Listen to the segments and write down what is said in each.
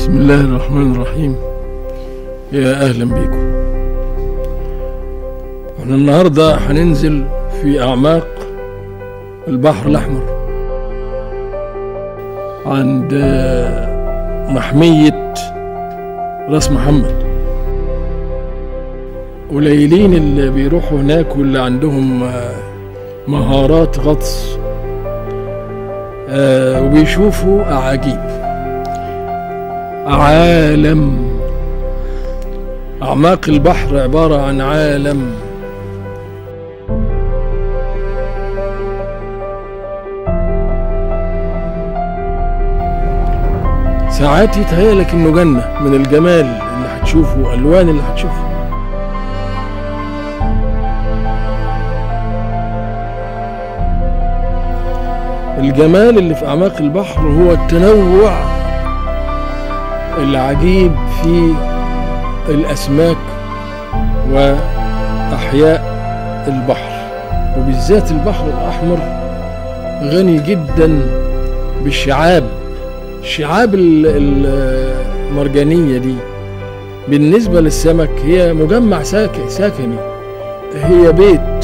بسم الله الرحمن الرحيم يا اهلا بيكم احنا النهارده هننزل في اعماق البحر الاحمر عند محمية راس محمد قليلين اللي بيروحوا هناك واللي عندهم مهارات غطس وبيشوفوا أعاجيب عالم أعماق البحر عبارة عن عالم ساعات يتهيألك إنه جنة من الجمال اللي هتشوفه والألوان اللي هتشوفه الجمال اللي في أعماق البحر هو التنوع العجيب في الأسماك وأحياء البحر وبالذات البحر الأحمر غني جدا بالشعاب الشعاب المرجانية دي بالنسبة للسمك هي مجمع سكني هي بيت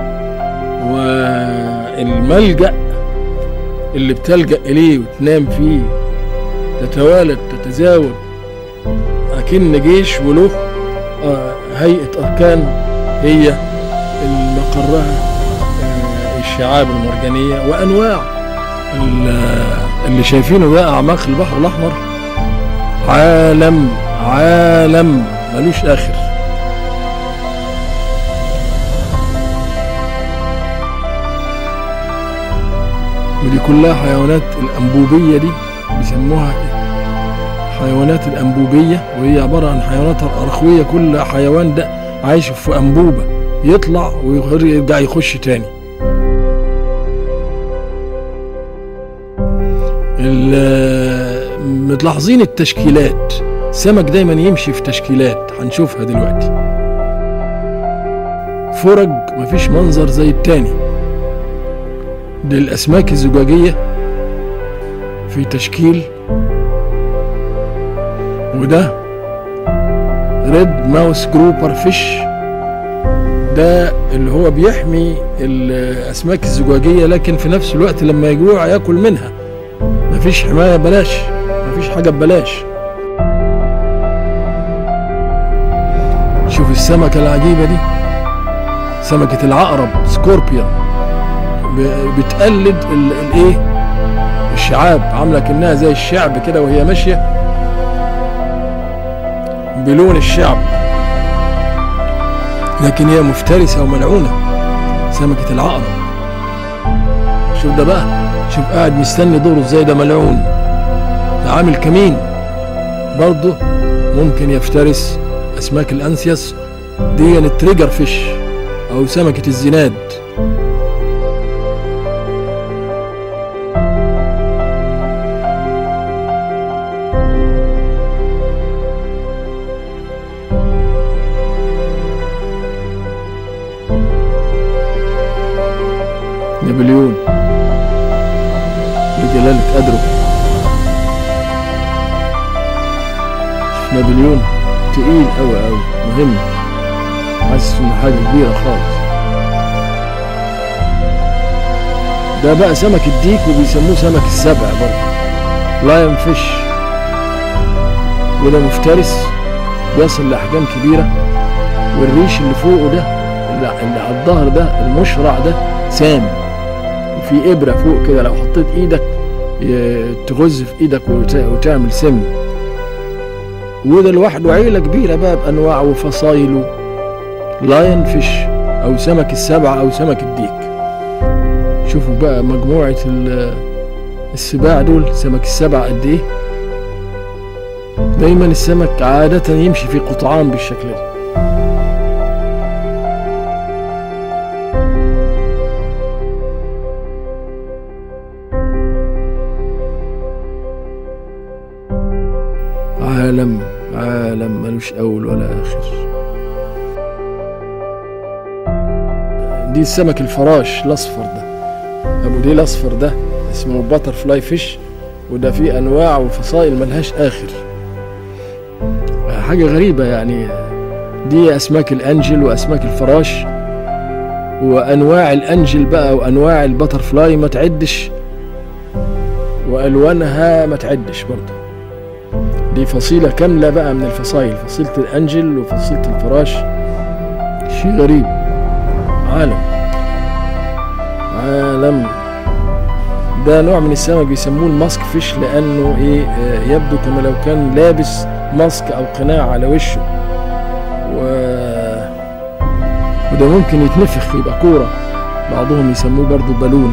والملجأ اللي بتلجأ إليه وتنام فيه تتوالد تتزاوج أكن جيش وله هيئة أركان هي مقرها الشعاب المرجانية وأنواع اللي شايفينه ده أعماق البحر الأحمر عالم عالم ملوش آخر ودي كلها حيوانات الأنبوبية دي بيسموها حيوانات الأنبوبية وهي عبارة عن حيوانات أرخوية كل حيوان ده عايش في أنبوبة يطلع ويرجع يخش تاني متلاحظين التشكيلات السمك دايما يمشي في تشكيلات هنشوفها دلوقتي فرج مفيش منظر زي التاني دي الأسماك الزجاجية في تشكيل وده ريد ماوس جروبر فيش ده اللي هو بيحمي الأسماك الزجاجية لكن في نفس الوقت لما يجوع ياكل منها مفيش حماية بلاش مفيش حاجة ببلاش شوف السمكة العجيبة دي سمكة العقرب سكوربيون بتقلد الايه الشعاب عامله كانها زي الشعب كده وهي ماشيه بلون الشعب لكن هي مفترسه وملعونه سمكه العقرب شوف ده بقى شوف قاعد مستني دوره ازاي ده ملعون ده عامل كمين برضه ممكن يفترس اسماك الانسياس دي التريجر فيش او سمكه الزناد نابليون لجلالة قدره شوف نابليون تقيل أوي أوي مهم حاسس إنه حاجة كبيرة خالص ده بقى سمك الديك وبيسموه سمك السبع برضه لايون فيش وده مفترس بيصل لأحجام كبيرة والريش اللي فوقه ده اللي على الظهر ده المشرع ده سام وفي ابره فوق كده لو حطيت ايدك تغز في ايدك وتعمل سم وده لوحده عيله كبيره بقى بانواعه وفصايله لاين فيش او سمك السبعه او سمك الديك شوفوا بقى مجموعه السباع دول سمك السبعه قد ايه دايما السمك عاده يمشي في قطعان بالشكل ده عالم عالم ملوش أول ولا آخر دي السمك الفراش الأصفر ده أبو ديل الأصفر ده اسمه باتر فلاي فيش وده فيه أنواع وفصائل ملهاش آخر حاجة غريبة يعني دي أسماك الأنجل وأسماك الفراش وأنواع الأنجل بقى وأنواع البتر فلاي ما تعدش وألوانها ما تعدش برضه دي فصيلة كاملة بقى من الفصائل فصيلة الأنجل وفصيلة الفراش شيء غريب عالم عالم ده نوع من السمك بيسموه الماسك فيش لأنه إيه آه، يبدو كما لو كان لابس ماسك أو قناع على وشه و... وده ممكن يتنفخ يبقى كورة بعضهم يسموه برضو بالون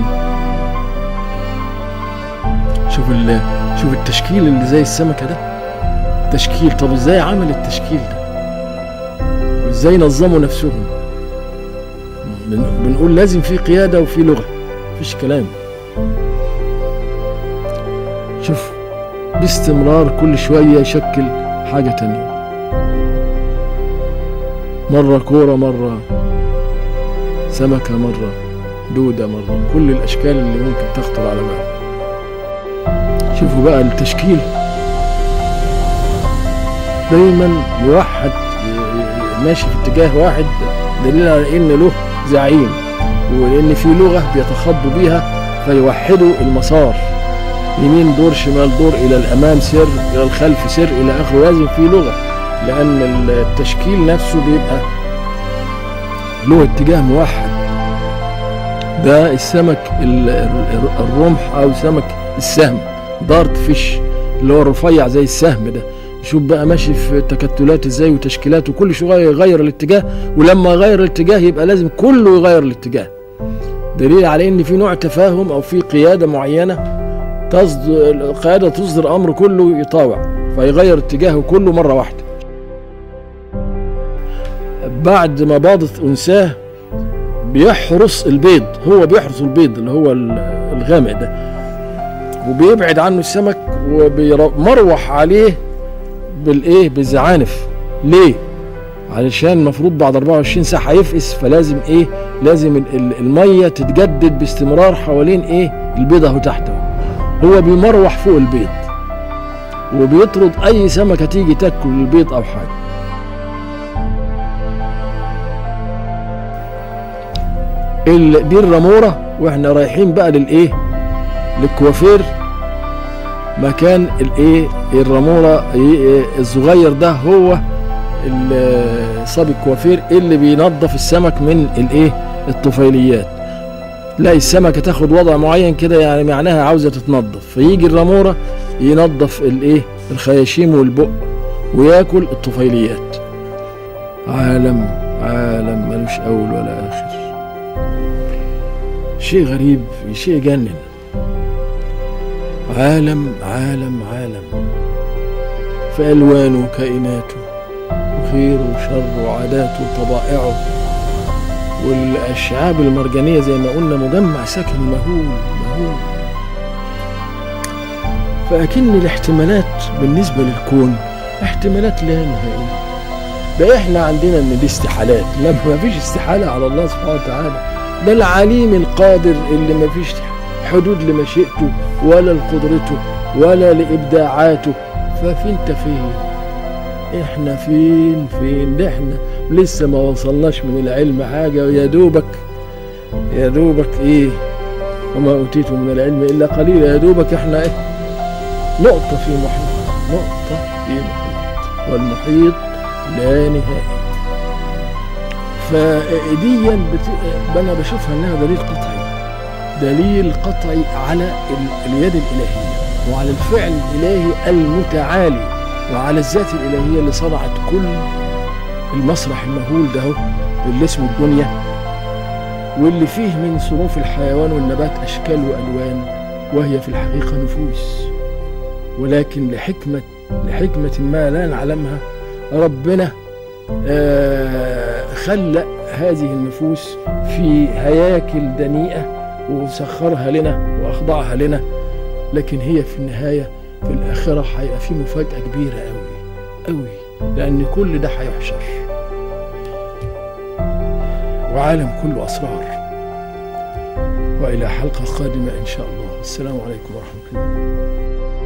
شوف ال... شوف التشكيل اللي زي السمكة ده تشكيل طب ازاي عمل التشكيل ده وازاي نظموا نفسهم بن... بنقول لازم في قيادة وفي لغة مفيش كلام شوف باستمرار كل شوية يشكل حاجة تانية مرة كورة مرة سمكة مرة دودة مرة كل الأشكال اللي ممكن تخطر على بالك شوفوا بقى التشكيل دايما موحد ماشي في اتجاه واحد دليل على ان له زعيم ولان في لغه بيتخضوا بيها فيوحدوا المسار يمين دور شمال دور الى الامام سر الى الخلف سر الى اخره لازم في لغه لان التشكيل نفسه بيبقى له اتجاه موحد ده السمك ال- ال- الرمح او سمك السهم دارت فيش اللي هو الرفيع زي السهم ده شوف بقى ماشي في تكتلات ازاي وتشكيلات وكل شويه يغير الاتجاه ولما يغير الاتجاه يبقى لازم كله يغير الاتجاه دليل على ان في نوع تفاهم او في قياده معينه تصدر القياده تصدر امر كله يطاوع فيغير اتجاهه كله مره واحده بعد ما باضت انساه بيحرس البيض هو بيحرس البيض اللي هو الغامق ده وبيبعد عنه السمك وبيمروح عليه بالايه بالزعانف ليه علشان المفروض بعد 24 ساعه هيفقس فلازم ايه لازم ال- ال- الميه تتجدد باستمرار حوالين ايه البيض اهو تحت أهو. هو بيمروح فوق البيض وبيطرد اي سمكه تيجي تاكل البيض او حاجه ال- دي الرموره واحنا رايحين بقى للايه للكوافير مكان الايه الرموره إيه الصغير ده هو ال- صبي الكوافير اللي بينظف السمك من الايه الطفيليات تلاقي السمكه تاخد وضع معين كده يعني معناها عاوزه تتنظف فيجي الرموره ينظف الايه الخياشيم والبق وياكل الطفيليات عالم عالم ملوش اول ولا اخر شيء غريب شيء يجنن عالم عالم عالم في ألوانه وكائناته وخير وشر وعاداته وطبائعه والأشعاب المرجانية زي ما قلنا مجمع سكني مهول مهول فأكن الاحتمالات بالنسبة للكون احتمالات لا نهائية ده احنا عندنا ان دي استحالات لا ما فيش استحالة على الله سبحانه وتعالى ده العليم القادر اللي ما فيش حدود لمشيئته ولا لقدرته ولا لإبداعاته ففين انت فين احنا فين فين ده احنا لسه ما وصلناش من العلم حاجة ويا دوبك يا دوبك ايه وما اوتيتم من العلم الا قليلا يا دوبك احنا ايه نقطة في محيط نقطة في محيط والمحيط لا نهائي فديا بت... انا بشوفها انها دليل قطعي دليل قطعي على ال... اليد الالهيه وعلى الفعل الالهي المتعالي وعلى الذات الالهيه اللي صنعت كل المسرح المهول ده اللي اسمه الدنيا واللي فيه من صنوف الحيوان والنبات اشكال والوان وهي في الحقيقه نفوس ولكن لحكمه لحكمه ما لا نعلمها ربنا آه خلق هذه النفوس في هياكل دنيئه وسخرها لنا واخضعها لنا لكن هي في النهايه في الاخره هيبقى في مفاجاه كبيره قوي قوي لان كل ده هيحشر وعالم كله اسرار والى حلقه قادمه ان شاء الله السلام عليكم ورحمه الله